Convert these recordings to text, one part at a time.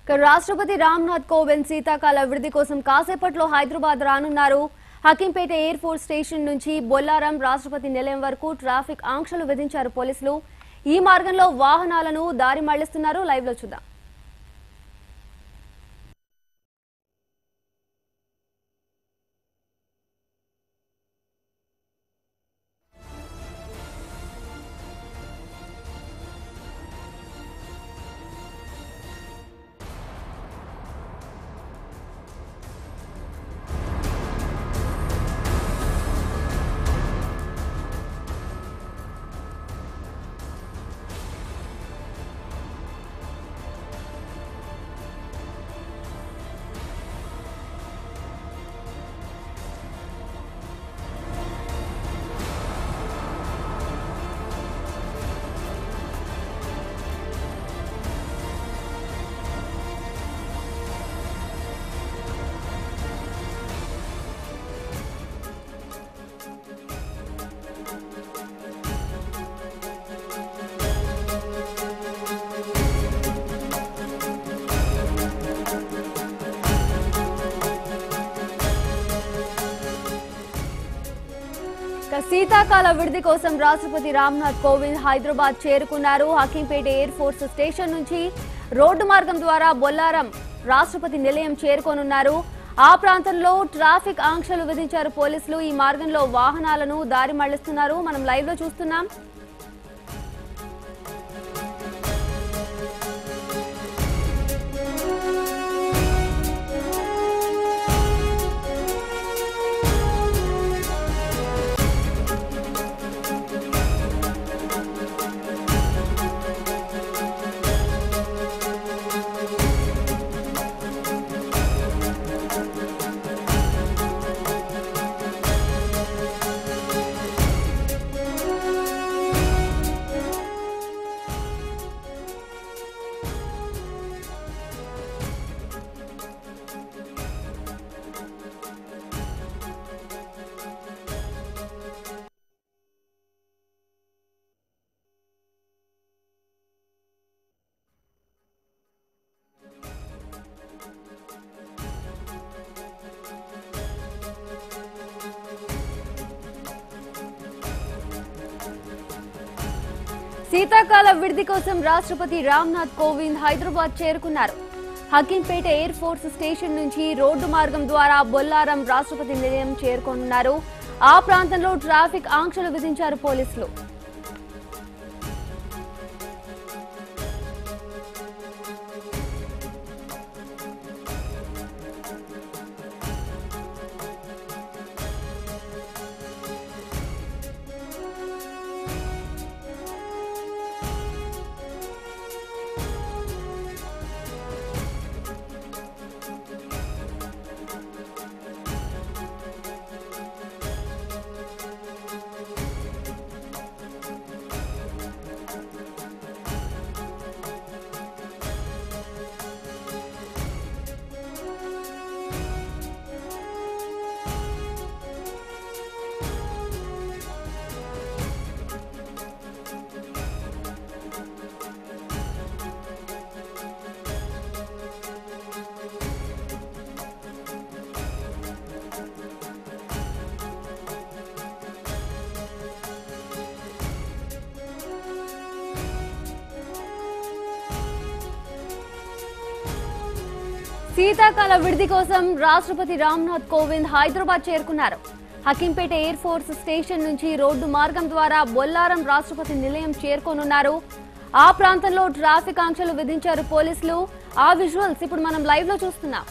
ఇక రాష్ట్రపతి రామ్నాథ్ కోవింద్ శీతాకాల విడిది కోసం కాసేపట్లో హైదరాబాద్ రానున్నారు హకీంపేట ఎయిర్ ఫోర్స్ స్టేషన్ నుంచి బొల్లారం రాష్ట్రపతి నిలయం వరకు ట్రాఫిక్ ఆంక్షలు విధించారు పోలీసులు ఈ మార్గంలో వాహనాలను దారి మళ్లిస్తున్నారు లైవ్ లో చూద్దాం ఇక శీతాకాల విడిది కోసం రాష్ట్రపతి రామ్నాథ్ కోవింద్ హైదరాబాద్ చేరుకున్నారు హకీంపేట ఎయిర్ ఫోర్స్ స్టేషన్ నుంచి రోడ్డు మార్గం ద్వారా బొల్లారం రాష్ట్రపతి నిలయం చేరుకోనున్నారు ఆ ప్రాంతంలో ట్రాఫిక్ ఆంక్షలు విధించారు పోలీసులు ఈ మార్గంలో వాహనాలను దారి మళ్లిస్తున్నారు మనం లైవ్ లో చూస్తున్నాం శీతాకాల విడిది కోసం రాష్ట్రపతి రామ్నాథ్ కోవింద్ హైదరాబాద్ చేరుకున్నారు హకీంపేట ఎయిర్ ఫోర్స్ స్టేషన్ నుంచి రోడ్డు మార్గం ద్వారా బొల్లారం రాష్ట్రపతి నిలయం చేరుకోనున్నారు ఆ ప్రాంతంలో ట్రాఫిక్ ఆంక్షలు విధించారు పోలీసులు శీతాకాల విడిది కోసం రాష్ట్రపతి రామ్నాథ్ కోవింద్ హైదరాబాద్ చేరుకున్నారు హకీంపేట ఎయిర్ ఫోర్స్ స్టేషన్ నుంచి రోడ్డు మార్గం ద్వారా బొల్లారం రాష్ట్రపతి నిలయం చేరుకోనున్నారు ఆ ప్రాంతంలో ట్రాఫిక్ ఆంక్షలు విధించారు పోలీసులు ఆ విజువల్స్ ఇప్పుడు మనం లైవ్ లో చూస్తున్నాం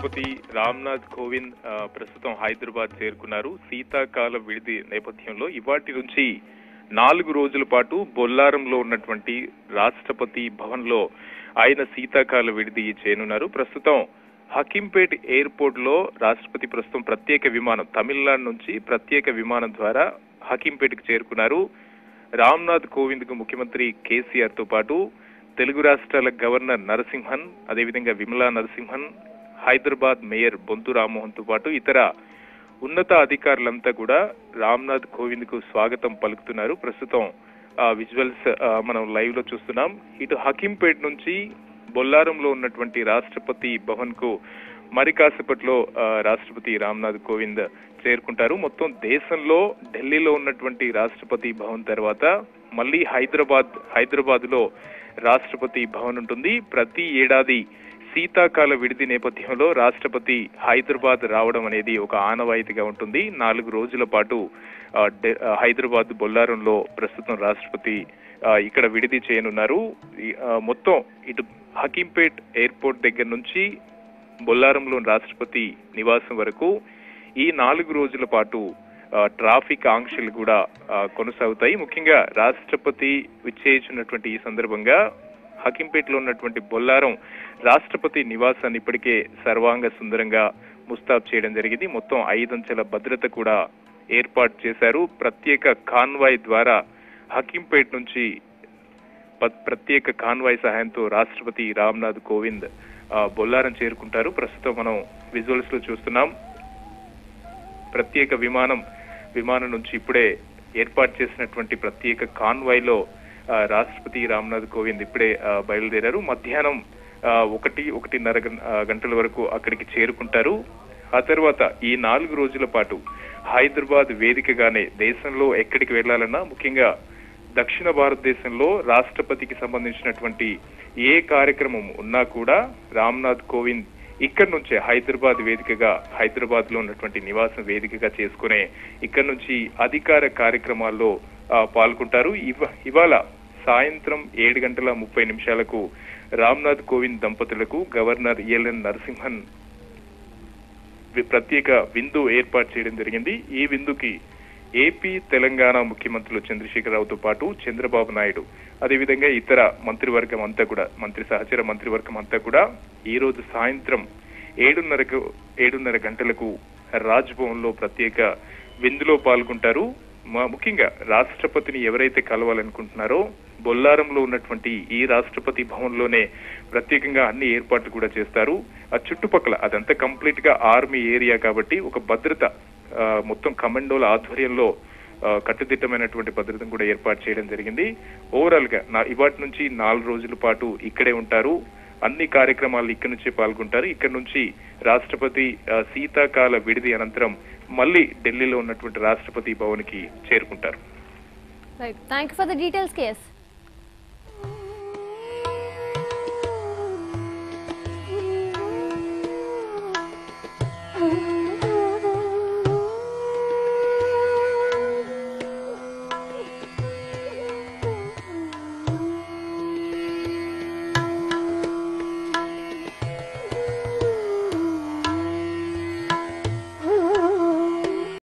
రాష్ట్రపతి రామ్నాథ్ కోవింద్ ఆ, ప్రస్తుతం హైదరాబాద్ చేరుకున్నారు శీతాకాల విడిది నేపథ్యంలో ఇవాటి నుంచి నాలుగు రోజుల పాటు బొల్లారంలో ఉన్నటువంటి రాష్ట్రపతి భవన్ లో ఆయన శీతాకాల విడిది చేయనున్నారు ప్రస్తుతం హకీంపేట్ ఎయిర్పోర్ట్ లో రాష్ట్రపతి ప్రస్తుతం ప్రత్యేక విమానం తమిళనాడు నుంచి ప్రత్యేక విమానం ద్వారా హకీంపేట్ కి చేరుకున్నారు రామ్నాథ్ కోవింద్ కు ముఖ్యమంత్రి కేసీఆర్ తో పాటు తెలుగు రాష్ట్రాల గవర్నర్ నరసింహన్ అదేవిధంగా విమలా నరసింహన్ హైదరాబాద్ మేయర్ బొంతు రామ్మోహన్ తో పాటు ఇతర ఉన్నత అధికారులంతా కూడా రామ్నాథ్ కోవింద్ కు స్వాగతం పలుకుతున్నారు ప్రస్తుతం ఆ విజువల్స్ ఆ, మనం లైవ్ లో చూస్తున్నాం ఇటు హకీంపేట్ నుంచి బొల్లారంలో ఉన్నటువంటి రాష్ట్రపతి భవన్ కు మరి కాసేపట్లో ఆ, రాష్ట్రపతి రామ్నాథ్ కోవింద్ చేరుకుంటారు మొత్తం దేశంలో ఢిల్లీలో ఉన్నటువంటి రాష్ట్రపతి భవన్ తర్వాత మళ్ళీ హైదరాబాద్ హైదరాబాద్ లో రాష్ట్రపతి భవన్ ఉంటుంది ప్రతి ఏడాది శీతాకాల విడిది నేపథ్యంలో రాష్ట్రపతి హైదరాబాద్ రావడం అనేది ఒక ఆనవాయితీగా ఉంటుంది నాలుగు రోజుల పాటు ఆ, ఢి- ఆ, హైదరాబాద్ బొల్లారంలో ప్రస్తుతం రాష్ట్రపతి ఆ, ఇక్కడ విడిది చేయనున్నారు ఈ, ఆ, మొత్తం ఇటు హకీంపేట్ ఎయిర్పోర్ట్ దగ్గర నుంచి బొల్లారంలో రాష్ట్రపతి నివాసం వరకు ఈ నాలుగు రోజుల పాటు ఆ, ట్రాఫిక్ ఆంక్షలు కూడా ఆ, కొనసాగుతాయి ముఖ్యంగా రాష్ట్రపతి విచ్చేసినటువంటి ఈ సందర్భంగా హకీంపేటలో ఉన్నటువంటి బొల్లారం రాష్ట్రపతి నివాసాన్ని ఇప్పటికే సర్వాంగ సుందరంగా ముస్తాబ్ చేయడం జరిగింది మొత్తం ఐదంచెల భద్రత కూడా ఏర్పాటు చేశారు ప్రత్యేక కాన్వాయ్ ద్వారా హకీంపేట్ నుంచి ప- ప్రత్యేక కాన్వాయ్ సహాయంతో రాష్ట్రపతి రామ్నాథ్ కోవింద్ ఆ, బొల్లారం చేరుకుంటారు ప్రస్తుతం మనం విజువల్స్ లో చూస్తున్నాం ప్రత్యేక విమానం విమానం నుంచి ఇప్పుడే ఏర్పాటు చేసినటువంటి ప్రత్యేక కాన్వాయ్ లో ఆ, రాష్ట్రపతి రామ్నాథ్ కోవింద్ ఇప్పుడే ఆ, బయలుదేరారు మధ్యాహ్నం ఆ, ఒకటి ఒకటిన్నర గం- ఆ, గంటల వరకు అక్కడికి చేరుకుంటారు ఆ తర్వాత ఈ నాలుగు రోజుల పాటు హైదరాబాద్ వేదికగానే దేశంలో ఎక్కడికి వెళ్లాలన్నా ముఖ్యంగా దక్షిణ భారతదేశంలో రాష్ట్రపతికి సంబంధించినటువంటి ఏ కార్యక్రమం ఉన్నా కూడా రామ్నాథ్ కోవింద్ ఇక్కడి నుంచే హైదరాబాద్ వేదికగా హైదరాబాద్ లో ఉన్నటువంటి నివాసం వేదికగా చేసుకునే ఇక్కడి నుంచి అధికార కార్యక్రమాల్లో ఆ, పాల్గొంటారు ఇవ- ఇవాళ సాయంత్రం ఏడు గంటల ముప్పై నిమిషాలకు రామ్నాథ్ కోవింద్ దంపతులకు గవర్నర్ ఎల్ఎన్ నరసింహన్ వి- ప్రత్యేక విందు ఏర్పాటు చేయడం జరిగింది ఈ విందుకి ఏపీ తెలంగాణ ముఖ్యమంత్రులు చంద్రశేఖరరావుతో పాటు చంద్రబాబు నాయుడు అదేవిధంగా ఇతర మంత్రివర్గం అంతా కూడా మంత్రి సహచర మంత్రివర్గం అంతా కూడా ఈ రోజు సాయంత్రం ఏడున్నరకు ఏడున్నర గంటలకు రాజ్భవన్ లో ప్రత్యేక విందులో పాల్గొంటారు మా- ముఖ్యంగా రాష్ట్రపతిని ఎవరైతే కలవాలనుకుంటున్నారో బొల్లారంలో ఉన్నటువంటి ఈ రాష్ట్రపతి భవన్ లోనే ప్రత్యేకంగా అన్ని ఏర్పాట్లు కూడా చేస్తారు ఆ చుట్టుపక్కల అదంతా కంప్లీట్ గా ఆర్మీ ఏరియా కాబట్టి ఒక భద్రత ఆ, మొత్తం కమాండోల ఆధ్వర్యంలో ఆ, కట్టుదిట్టమైనటువంటి భద్రతను కూడా ఏర్పాటు చేయడం జరిగింది ఓవరాల్ గా నా ఇవాటి నుంచి నాలుగు రోజుల పాటు ఇక్కడే ఉంటారు అన్ని కార్యక్రమాలు ఇక్కడి నుంచే పాల్గొంటారు ఇక్కడ నుంచి రాష్ట్రపతి ఆ, శీతాకాల విడిది అనంతరం మళ్ళీ ఢిల్లీలో ఉన్నటువంటి రాష్ట్రపతి భవన్ కి చేరుకుంటారు right thank you for the details KS